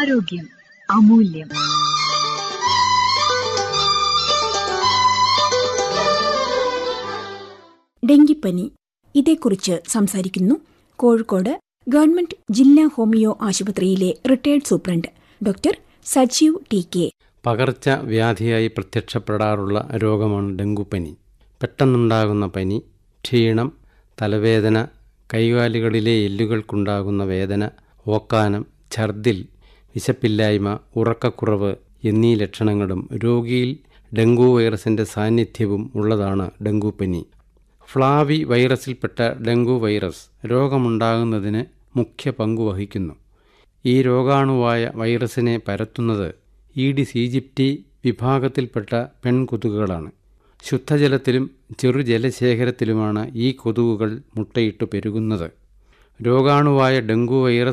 ആരോഗ്യം അമൂല്യം ഡെങ്കിപ്പനി ഇതേക്കുറിച്ച് സംസാരിക്കുന്നു കോഴിക്കോട് ഗവൺമെന്റ് ജില്ലാ ഹോമിയോ ആശുപത്രിയിലെ retired superintendent doctor Sajeev T K പകർച്ചവ്യാധിയായി പ്രത്യക്ഷപ്പെടാറുള്ള രോഗമാണ് ഡെങ്കുപ്പനി പെട്ടെന്നുണ്ടാകുന്ന പനി ക്ഷീണം തലവേദന കൈകാലുകളിലെ എല്ലുകൾക്കുണ്ടാകുന്ന വേദന ഓക്കാനം ഛർദിൽ വിശപ്പില്ലായ്മ ഉറക്കക്കുറവ് എന്നീ ലക്ഷണങ്ങളും രോഗിയിൽ ഡെങ്കു വൈറസിൻ്റെ സാന്നിധ്യവും ഉള്ളതാണ് ഡെങ്കുപ്പനി ഫ്ലാവി വൈറസിൽപ്പെട്ട ഡെങ്കു വൈറസ് രോഗമുണ്ടാകുന്നതിന് മുഖ്യ പങ്ക് വഹിക്കുന്നു ഈ രോഗാണുവായ വൈറസിനെ പരത്തുന്നത് ഈഡിസ് ഈജിപ്റ്റി വിഭാഗത്തിൽപ്പെട്ട പെൺകൊതുകുകളാണ് ശുദ്ധജലത്തിലും ചെറുജലശേഖരത്തിലുമാണ് ഈ കൊതുകുകൾ മുട്ടയിട്ട് പെരുകുന്നത് രോഗാണുവായ ഡെങ്കു വൈറസ്